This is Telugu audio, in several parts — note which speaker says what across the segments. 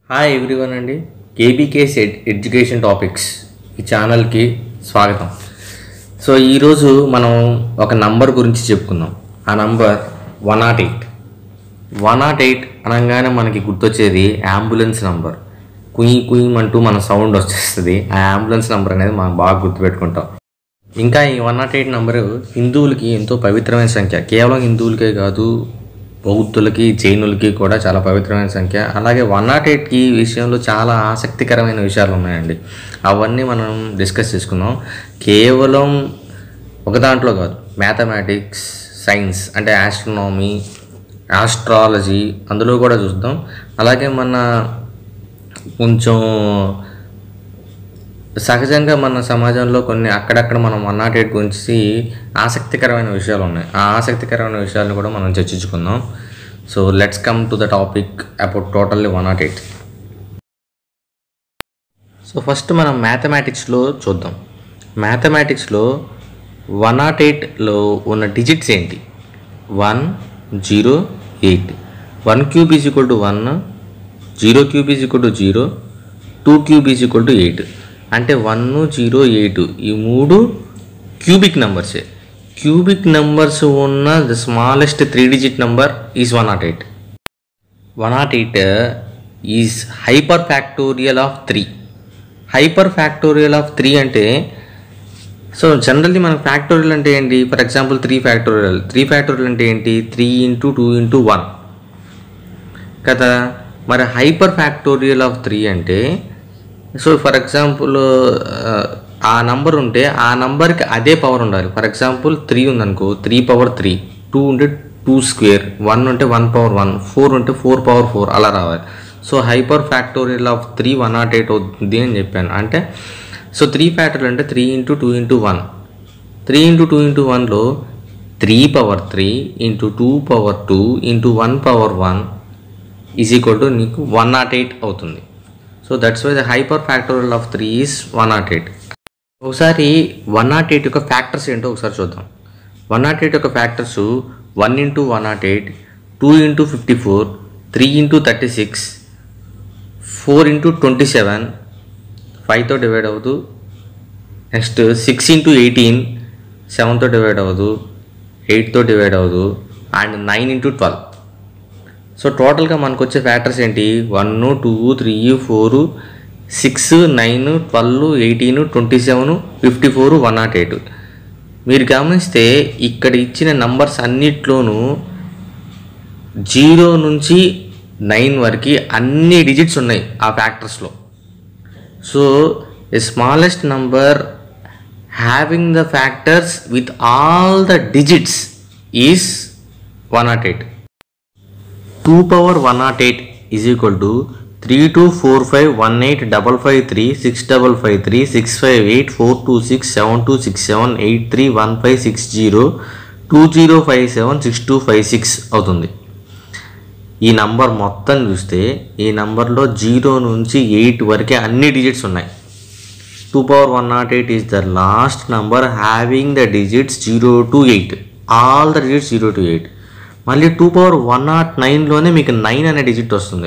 Speaker 1: హాయ్ ఎవ్రీవన్ అండి కేబీకేస్ ఎడ్ ఎడ్యుకేషన్ టాపిక్స్ ఈ ఛానల్కి స్వాగతం సో ఈరోజు మనం ఒక నంబర్ గురించి చెప్పుకుందాం ఆ number one not eight one not eight అనగానే మనకి గుర్తొచ్చేది అంబులెన్స్ నంబర్ కుయి కుయి అంటూ మన సౌండ్ వచ్చేస్తుంది ఆ అంబులెన్స్ నంబర్ అనేది మనం బాగా గుర్తుపెట్టుకుంటాం ఇంకా ఈ వన్ నాట్ ఎయిట్ నంబరు హిందువులకి ఎంతో పవిత్రమైన సంఖ్య కేవలం హిందువులకే కాదు బౌద్ధులకి జైనులకి కూడా చాలా పవిత్రమైన సంఖ్య అలాగే వన్ నాట్ ఎయిట్కి విషయంలో చాలా ఆసక్తికరమైన విషయాలు ఉన్నాయండి అవన్నీ మనం డిస్కస్ చేసుకుందాం కేవలం ఒక దాంట్లో కాదు మ్యాథమెటిక్స్ సైన్స్ అంటే ఆస్ట్రోనామీ ఆస్ట్రాలజీ అందులో కూడా చూద్దాం అలాగే మన కొంచెం సహజంగా మన సమాజంలో కొన్ని అక్కడక్కడ మనం వన్ నాట్ ఎయిట్ గురించి ఆసక్తికరమైన విషయాలు ఉన్నాయి ఆ ఆసక్తికరమైన విషయాలను కూడా మనం చర్చించుకుందాం so let's come to the topic about totally one not eight so first మనం మ్యాథమెటిక్స్లో చూద్దాం మ్యాథమెటిక్స్లో వన్ నాట్ ఎయిట్లో ఉన్న డిజిట్స్ ఏంటి one zero eight one cube is equal to one zero cube is equal to zero two cube is equal to eight అంటే వన్ జీరో ఎయిట్ ఈ మూడు క్యూబిక్ నెంబర్సే క్యూబిక్ నెంబర్స్ ఉన్న the smallest three digit number is one not eight one not eight is hyper factorial of three hyper factorial of three అంటే సో జనరల్లీ మనకు ఫ్యాక్టోరియల్ అంటే ఏంటి for example three factorial three factorial అంటే ఏంటి three into two into one కదా మరి హైపర్ ఫ్యాక్టోరియల్ ఆఫ్ త్రీ అంటే సో ఫర్ ఎగ్జాంపుల్ ఆ నంబర్ ఉంటే ఆ నంబర్కి అదే పవర్ ఉండాలి ఫర్ ఎగ్జాంపుల్ త్రీ ఉందనుకో త్రీ పవర్ త్రీ టూ ఉంటే టూ స్క్వేర్ వన్ ఉంటే వన్ పవర్ వన్ ఫోర్ ఉంటే ఫోర్ పవర్ ఫోర్ అలా రావాలి so hyper factorial of three one not eight అవుతుంది అని చెప్పాను అంటే సో త్రీ ఫ్యాక్టోరియల్ అంటే three into two into one three into two into వన్లో three power three into two power two into one power one is equal to నీకు వన్ నాట్ ఎయిట్ అవుతుంది so that's why the hyper factorial of three is one not eight ఒకసారి వన్ నాట్ ఎయిట్ యొక్క ఫ్యాక్టర్స్ ఏంటో ఒకసారి చూద్దాం వన్ నాట్ ఎయిట్ యొక్క factors one into one not eight two into fifty four three into thirty six four into twenty seven ఫైవ్తో డివైడ్ అవ్వదు నెక్స్ట్ సిక్స్ ఇంటూ ఎయిటీన్ సెవెన్తో డివైడ్ అవ్వదు ఎయిట్తో డివైడ్ అవ్వదు and nine into twelve so టోటల్గా మనకు వచ్చే ఫ్యాక్టర్స్ ఏంటి one two three four six nine twelve eighteen twenty seven fifty four one not eight మీరు గమనిస్తే ఇక్కడ ఇచ్చిన నంబర్స్ అన్నిట్లోనూ జీరో నుంచి నైన్ వరకు అన్ని డిజిట్స్ ఉన్నాయి ఆ ఫ్యాక్టర్స్లో so the smallest number having the factors with all the digits is one not eight two power one not eight is equal to three two four five one eight double five three six double five three six five eight four two six seven two six seven eight three one five six zero two zero five seven six two five six అవుతుంది ఈ నంబర్ మొత్తం చూస్తే ఈ నంబర్లో జీరో నుంచి ఎయిట్ వరకే అన్ని డిజిట్స్ ఉన్నాయి two power one not eight is the last number having the digits zero to eight all the digits zero to eight మళ్ళీ టూ పవర్ వన్ నాట్ నైన్లోనే మీకు నైన్ అనే డిజిట్ వస్తుంది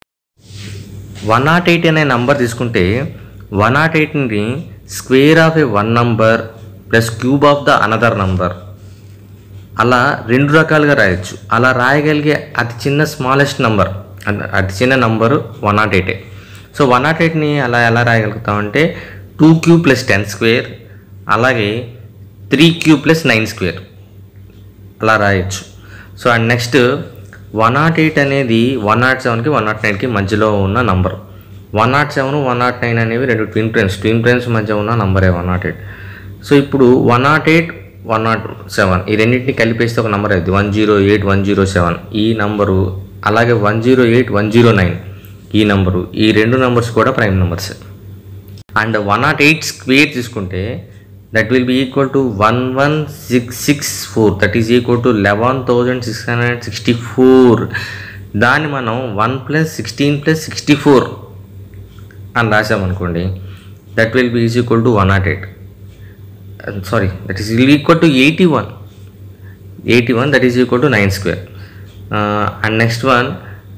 Speaker 1: వన్ నాట్ ఎయిట్ అనే నంబర్ తీసుకుంటే వన్ నాట్ ఎయిట్ని square of a one number plus cube of the another number అలా రెండు రకాలుగా రాయొచ్చు అలా రాయగలిగే అతి చిన్న స్మాలెస్ట్ నంబర్ అతి చిన్న నంబరు వన్ నాట్ ఎయిటే సో వన్ నాట్ ఎయిట్ని అలా ఎలా రాయగలుగుతామంటే two cube plus ten square అలాగే three cube plus nine square అలా రాయొచ్చు so and next one not eight అనేది వన్ నాట్ సెవెన్కి వన్ నాట్ నైన్కి మధ్యలో ఉన్న number one nought seven one nought nine అనేవి రెండు ట్విన్ ఫ్రెండ్స్ ట్విన్ ఫ్రెండ్స్ మధ్య ఉన్న నంబరే వన్ నాట్ ఎయిట్ సో ఇప్పుడు one not eight one nought seven ఈ రెండింటిని కలిపేస్తే ఒక నెంబర్ అవుతుంది one zero eight one zero seven ఈ నంబరు అలాగే one zero eight one zero nine ఈ నంబరు ఈ రెండు నెంబర్స్ కూడా prime numbers and one not eight square తీసుకుంటే that will be equal to one one six six four that is equal to eleven thousand six hundred sixty four దాన్ని మనం one plus sixteen plus sixty four అని రాసామనుకోండి that will be is equal to one not eight sorry that is will equal to eighty one eighty one that is equal to nine square and next one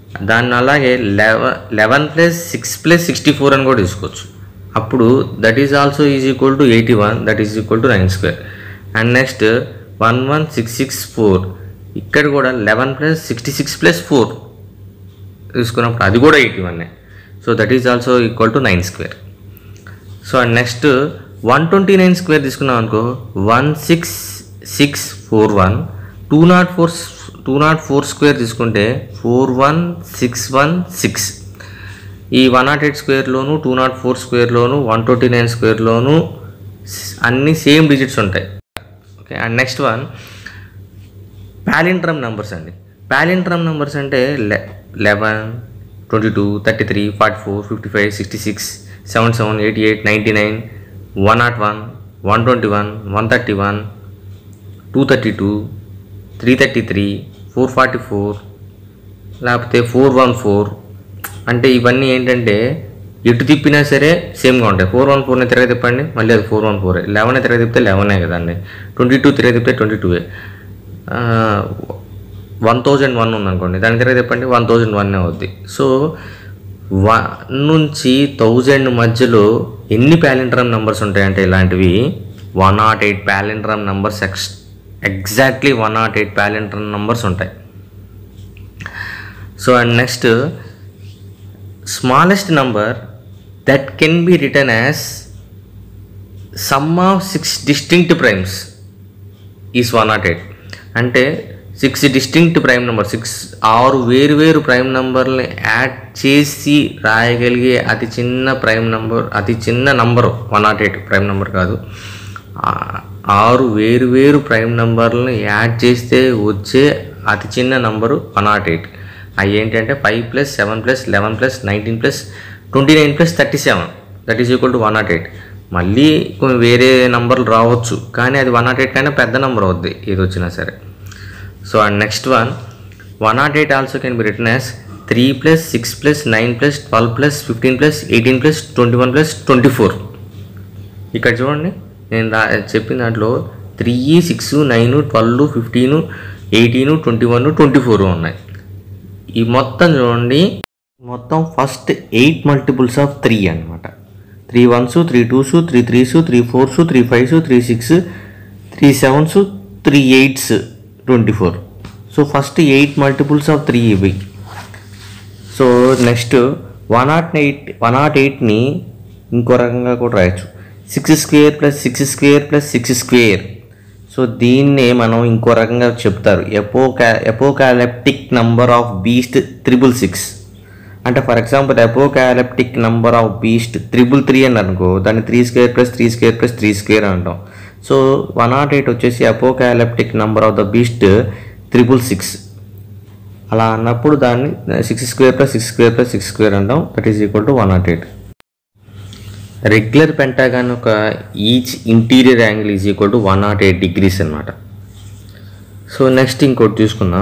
Speaker 1: దాన్ని అలాగే eleven eleven plus six plus sixty four అని కూడా తీసుకోవచ్చు అప్పుడు that is also is equal to eighty one that is equal to nine square and next one one six six four ఇక్కడ కూడా eleven plus sixty six plus four తీసుకున్నప్పుడు అది కూడా ఎయిటీ వన్నే so that is also equal to nine square so and next one twenty nine square తీసుకున్నాం అనుకో one six six four one two nought four two nought four square తీసుకుంటే four one six one six ఈ వన్ నాట్ ఎయిట్ స్క్వేర్లోను టూ నాట్ ఫోర్ స్క్వేర్లోను వన్ ట్వంటీ నైన్ స్క్వేర్లోను అన్ని సేమ్ డిజిట్స్ ఉంటాయి okay and next one palindrome numbers అండి ప్యాలింట్రమ్ నెంబర్స్ అంటే లె eleven twenty two thirty three forty four fifty five sixty six seven seven eighty eight ninety nine one nought one one twenty one one thirty one two thirty two three thirty three four forty four లేకపోతే ఫోర్ వన్ ఫోర్ అంటే ఇవన్నీ ఏంటంటే ఎటు తిప్పినా సరే సేమ్గా ఉంటాయి ఫోర్ వన్ ఫోర్ని తిరగ తిప్పండి మళ్ళీ అది ఫోర్ వన్ ఫోర్ లెవెన్ తిరగ తిప్పితే లెవెనే కదండి ట్వంటీ టూ తిరగ తిప్పితే ట్వంటీ టూవే వన్ థౌజండ్ వన్ ఉందనుకోండి దాని తిరగ తిప్పండి వన్ థౌజండ్ వన్ అవుద్ది సో వన్ నుంచి థౌజండ్ మధ్యలో ఎన్ని ప్యాలిండ్రమ్ నెంబర్స్ ఉంటాయంటే ఇలాంటివి one not eight palindrome numbers ఎక్స్ exactly one not eight palindrome numbers ఉంటాయి so and next smallest number that can be return as sum of six distinct primes is one not eight అంటే six distinct prime number six ఆరు వేరు వేరు ప్రైమ్ నెంబర్ని యాడ్ చేసి రాయగలిగే అతి చిన్న ప్రైమ్ నెంబర్ అతి చిన్న number one not eight prime number కాదు ఆ- ఆరు వేరు వేరు ప్రైమ్ నెంబర్లను యాడ్ చేస్తే వచ్చే అతి చిన్న నంబరు వన్ నాట్ ఎయిట్ అవి ఏంటంటే five plus seven plus eleven plus nineteen plus twenty nine plus thirty seven that is equal to one not eight మళ్ళీ కొన్ని వేరే నంబర్లు రావచ్చు కానీ అది వన్ నాట్ ఎయిట్ కన్నా పెద్ద నెంబర్ అవుద్ది ఏది వచ్చినా సరే so and next one one not eight also can be return as three plus six plus nine plus twelve plus fifteen plus eighteen plus twenty one plus twenty four ఇక్కడ చూడండి నేను రా చెప్పిన దాంట్లో three six nine twelve fifteen eighteen twenty one twenty four ఉన్నాయి ఈ మొత్తం చూడండి మొత్తం first eight multiples of three అనమాట three ones three twos three threes three fours three fives three six three sevens three eights twenty four so first eight multiples of three ఇవి so next one not eight one not ఎయిట్ని ఇంకో రకంగా కూడా రాయొచ్చు six square plus six square plus six square so దీన్నే మనం ఇంకో రకంగా చెప్తారు ఎపోకా apocalyptic number of beast triple six అంటే for example apocalyptic number of beast triple three అని అనుకో దాన్ని three square plus three square plus three square అంటాం సో వన్ నాట్ ఎయిట్ వచ్చేసి apocalyptic number of the beast triple six అలా అన్నప్పుడు దాన్ని six square plus six square plus six square అంటాం that is equal to one not eight regular pentagon ఒక each interior angle is equal to one not eight degrees అనమాట సో నెక్స్ట్ ఇంకోటి తీసుకుందాం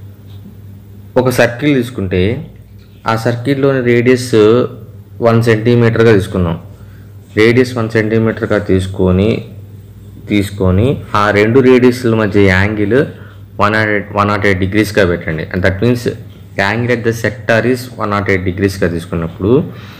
Speaker 1: ఒక సర్కిల్ తీసుకుంటే ఆ సర్కిల్లోని రేడియస్ వన్ సెంటీమీటర్గా తీసుకున్నాం రేడియస్ వన్ సెంటీమీటర్గా తీసుకొని తీసుకొని ఆ రెండు రేడియస్ల మధ్య angle one not eight one not eight డిగ్రీస్గా పెట్టండి and that means angle at the sector is one not eight డిగ్రీస్గా తీసుకున్నప్పుడు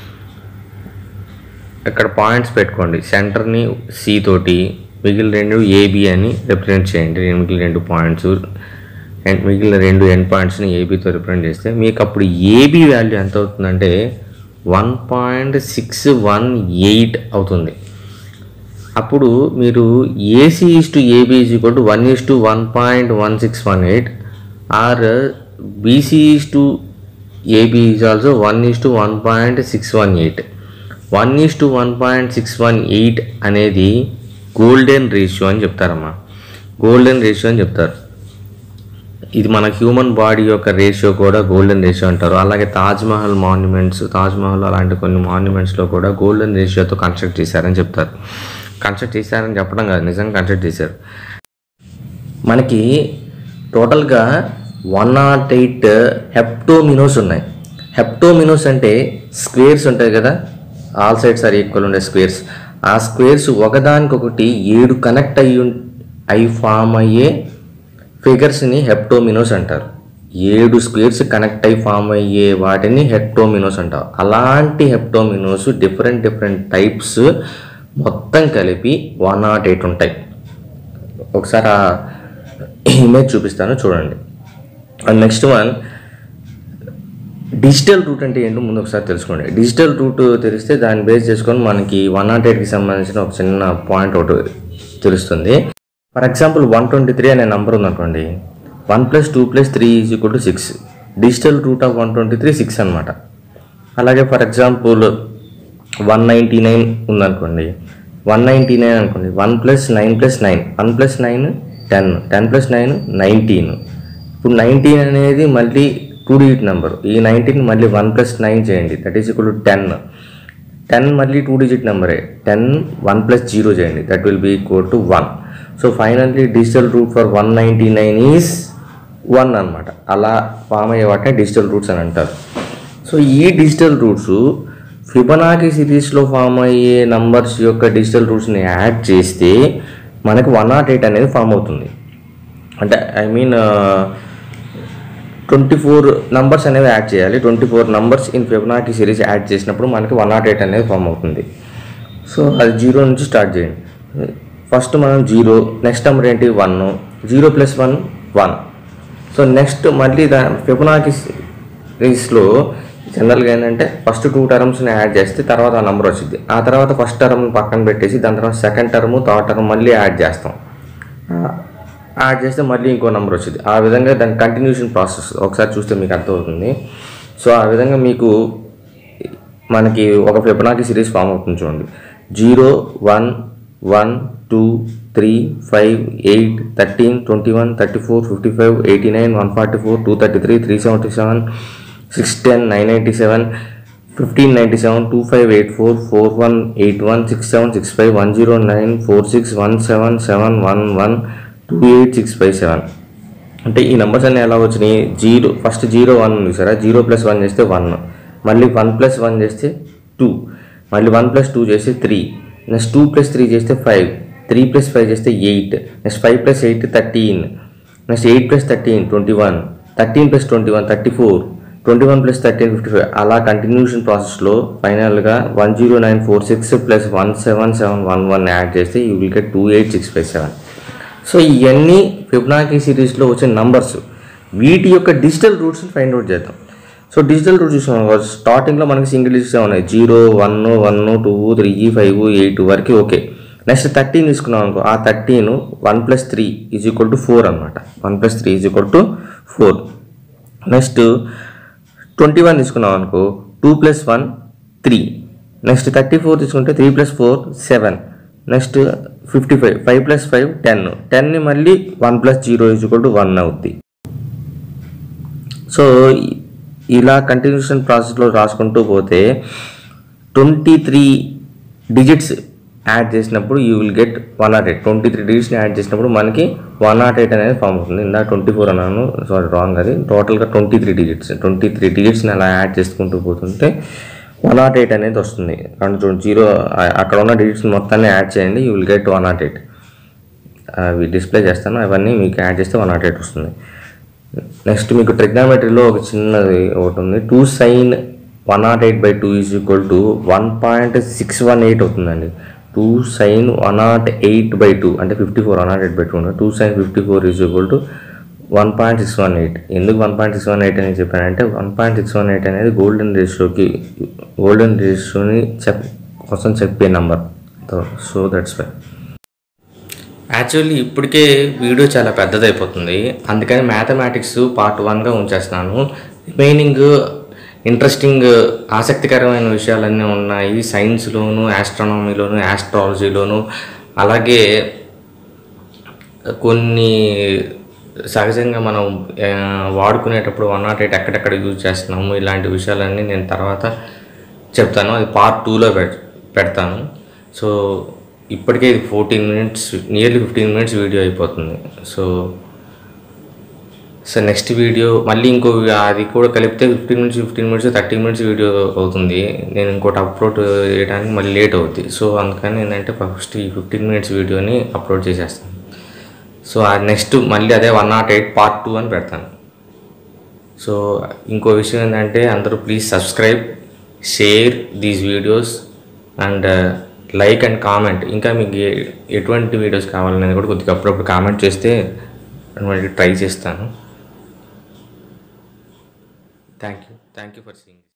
Speaker 1: ఇక్కడ పాయింట్స్ పెట్టుకోండి సెంటర్ని సి తోటి మిగిలిన రెండు ఏబి అని రిప్రజెంట్ చేయండి మిగిలిన రెండు పాయింట్స్ అండ్ మిగిలిన రెండు ఎండ్ పాయింట్స్ని ఏబీతో రిప్రజెంట్ చేస్తే మీకు అప్పుడు ఏబీ వాల్యూ ఎంత అవుతుందంటే one point six one eight అవుతుంది అప్పుడు మీరు AC is to AB is equal to one is to one point one six one eight or BC is to AB is also one is to one point six one eight one is to one point six one eight అనేది గోల్డెన్ రేషియో అని చెప్తారమ్మా గోల్డెన్ రేషియో అని చెప్తారు ఇది మన హ్యూమన్ బాడీ యొక్క రేషియో కూడా గోల్డెన్ రేషియో అంటారు అలాగే తాజ్మహల్ మాన్యుమెంట్స్ తాజ్మహల్ అలాంటి కొన్ని మాన్యుమెంట్స్లో కూడా గోల్డెన్ రేషియోతో కన్స్ట్రక్ట్ చేశారని చెప్తారు కన్స్ట్రక్ట్ చేశారని చెప్పడం కాదు నిజంగా కన్స్ట్రక్ట్ చేశారు మనకి టోటల్గా వన్ నాట్ ఎయిట్ హెప్టోమినోస్ ఉన్నాయి హెప్టోమినోస్ అంటే స్క్వేర్స్ ఉంటాయి కదా ఆల్ సైడ్స్ ఆర్ ఈక్వల్ ఉండే స్క్వేర్స్ ఆ స్క్వేర్స్ ఒకదానికొకటి ఏడు కనెక్ట్ అయ్యి ఉం- అయి ఫామ్ అయ్యే ఫిగర్స్ని హెప్టోమినోస్ అంటారు ఏడు స్క్వేర్స్ కనెక్ట్ అయి ఫామ్ అయ్యే వాటిని హెప్టోమినోస్ అంటారు అలాంటి హెప్టోమినోస్ డిఫరెంట్ డిఫరెంట్ టైప్స్ మొత్తం కలిపి వన్ నాట్ ఎయిట్ ఉంటాయి ఒకసారి ఆ ఇమేజ్ చూపిస్తాను చూడండి నెక్స్ట్ వన్ డిజిటల్ రూట్ అంటే ఏంటో ముందు ఒకసారి తెలుసుకోండి డిజిటల్ రూట్ తెలిస్తే దాన్ని బేస్ చేసుకొని మనకి వన్ నాట్ ఎయిట్కి సంబంధించిన ఒక చిన్న పాయింట్ ఒకటి తెలుస్తుంది for example one twenty three అనే నెంబర్ ఉందనుకోండి one plus two plus three is equal to six digital root of one twenty three six అనమాట అలాగే for example one ninety nine ఉందనుకోండి వన్ నైంటీ నైన్ అనుకోండి one plus nine plus nine one plus nine ten ten plus nine nineteen ఇప్పుడు నైన్టీన్ అనేది మళ్ళీ టూ డిజిట్ నెంబర్ ఈ నైన్టీన్ మళ్ళీ వన్ ప్లస్ నైన్ చేయండి that is equal to ten ten మళ్ళీ టూ డిజిట్ నెంబరే టెన్ వన్ ప్లస్ జీరో చేయండి that will be equal to one so finally digital root for one ninety nine is one అనమాట అలా ఫామ్ అయ్యే వాటిని డిజిటల్ రూట్స్ అని అంటారు సో ఈ డిజిటల్ రూట్స్ ఫిబనాకి సిరీస్లో ఫామ్ అయ్యే నంబర్స్ యొక్క డిజిటల్ రూట్స్ని యాడ్ చేస్తే మనకు వన్ నాట్ ఎయిట్ అనేది ఫామ్ అవుతుంది అంటే I mean twenty four numbers అనేవి యాడ్ చేయాలి twenty four numbers in Fibonacci series add చేసినప్పుడు మనకి వన్ నాట్ ఎయిట్ అనేది ఫామ్ అవుతుంది సో అది జీరో నుంచి స్టార్ట్ చేయండి ఫస్ట్ మనం జీరో నెక్స్ట్ నెంబర్ ఏంటి one zero plus one one so next మళ్ళీ దా ఫిబనాకి సిరీస్లో జనరల్గా ఏంటంటే ఫస్ట్ టూ టర్మ్స్ని యాడ్ చేస్తే తర్వాత ఆ నెంబర్ వచ్చింది ఆ తర్వాత ఫస్ట్ టర్మ్ పక్కన పెట్టేసి దాని తర్వాత సెకండ్ టర్మ్ థర్డ్ టర్మ్ మళ్ళీ యాడ్ చేస్తాం యాడ్ చేస్తే మళ్ళీ ఇంకో నెంబర్ వచ్చింది ఆ విధంగా దాని కంటిన్యూషన్ ప్రాసెస్ ఒకసారి చూస్తే మీకు అర్థమవుతుంది సో ఆ విధంగా మీకు మనకి ఒక ఫిబనాకి సిరీస్ ఫామ్ అవుతుంది చూడండి zero one one two three five eight thirteen twenty one thirty four fifty five eighty nine one forty four two thirty three three seventy seven six ten nine eighty seven fifteen ninety seven two five eight four four one eight one six seven six five one zero nine four six one seven seven one one two eight six five seven అంటే ఈ నెంబర్స్ అన్నీ ఎలా వచ్చినాయి జీరో ఫస్ట్ జీరో వన్ ఉంది సరే జీరో ప్లస్ వన్ చేస్తే వన్ మళ్ళీ వన్ ప్లస్ వన్ చేస్తే టూ మళ్ళీ వన్ ప్లస్ టూ చేస్తే three next two plus three చేస్తే ఫైవ్ త్రీ ప్లస్ ఫైవ్ చేస్తే eight next five plus eight thirteen next eight plus thirteen twenty one thirteen plus twenty one thirty four twenty one plus thirteen fifty five అలా కంటిన్యూషన్ ప్రాసెస్లో ఫైనల్గా one zero nine four six plus one seven seven one one add చేస్తే you will get two eight six five seven so ఇవన్నీ ఫిబ్నాకీ సిరీస్లో వచ్చిన నంబర్స్ వీటి యొక్క డిజిటల్ రూట్స్ని ఫైండ్ అవుట్ చేద్దాం సో డిజిటల్ రూట్స్ చూసాం స్టార్టింగ్లో మనకి సింగిల్ డిజిట్స్ ఉన్నాయి zero one one two three five eight వరకు ఓకే నెక్స్ట్ థర్టీన్ తీసుకున్నాం అనుకో ఆ thirteen one plus three is equal to four అనమాట one plus three is equal to four next twenty one తీసుకున్నాం అనుకో two plus one three next thirty four తీసుకుంటే three plus four seven next fifty five five plus five ten టెన్ని మళ్ళీ one plus zero is equal to one అవుద్ది సో ఇ- ఇలా కంటిన్యూషన్ ప్రాసెస్లో రాసుకుంటూ పోతే ట్వంటీ త్రీ డిజిట్స్ యాడ్ చేసినప్పుడు you will get one not eight twenty three డిజిట్స్ని యాడ్ చేసినప్పుడు మనకి వన్ నాట్ ఎయిట్ అనేది ఫామ్ అవుతుంది ఇందా ట్వంటీ ఫోర్ అన్నాను సారీ రాంగ్ అది టోటల్గా twenty three digits twenty three డిజిట్స్ని అలా యాడ్ చేసుకుంటూ పోతుంటే వన్ నాట్ ఎయిట్ అనేది వస్తుంది రెండు చూడండి జీరో అక్కడ ఉన్న డిజిట్స్ మొత్తాన్ని యాడ్ చేయండి you will get one not eight అవి డిస్ప్లే చేస్తాను అవన్నీ మీకు యాడ్ చేస్తే వన్ నాట్ ఎయిట్ వస్తుంది నెక్స్ట్ మీకు ట్రిగ్నామెట్రీలో ఒక చిన్నది ఒకటి ఉంది two sine one not eight by two is equal to one point six one eight అవుతుందండి two sine one not eight by two అంటే fifty four one not eight by two two sine fifty four is equal to one point six one eight ఎందుకు one point six one eight అని చెప్పానంటే one point six one eight అనేది గోల్డెన్ రేషియోకి గోల్డెన్ రేషియోని చెప్ కోసం చెప్పే number so that's why actually ఇప్పటికే వీడియో చాలా పెద్దదైపోతుంది అందుకని మ్యాథమెటిక్స్ పార్ట్ వన్గా ఉంచేస్తున్నాను రిమైనింగ్ ఇంట్రెస్టింగ్ ఆసక్తికరమైన విషయాలన్నీ ఉన్నాయి సైన్స్లోను ఆస్ట్రానమీలోను ఆస్ట్రాలజీలోను అలాగే కొన్ని సహజంగా మనం ఆ, వాడుకునేటప్పుడు వన్ నాట్ ఎయిట్ ఎక్కడెక్కడ యూజ్ చేస్తున్నాము ఇలాంటి విషయాలన్నీ నేను తర్వాత చెప్తాను అది పార్ట్ టూలో పెట్ పెడతాను సో ఇప్పటికే ఇది fourteen minutes nearly fifteen minutes video అయిపోతుంది సో సో నెక్స్ట్ వీడియో మళ్ళీ ఇంకో అది కూడా కలిపితే fifteen minutes fifteen minutes thirty minutes video అవుతుంది నేను ఇంకోటి అప్లోడ్ చేయడానికి మళ్ళీ లేట్ అవుద్ది సో అందుకని ఏంటంటే ఫస్ట్ ఈ ఫిఫ్టీన్ మినిట్స్ వీడియోని అప్లోడ్ చేసేస్తాను సో ఆ నెక్స్ట్ మళ్ళీ అదే one not eight part two అని పెడతాను సో ఇంకో విషయం ఏంటంటే అందరూ please subscribe share these videos and like and comment ఇంకా మీకు ఏ- ఎటువంటి వీడియోస్ కావాలనేది కూడా కొద్దిగా అప్పుడప్పుడు కామెంట్ చేస్తే నేను ట్రై చేస్తాను thank you thank you for seeing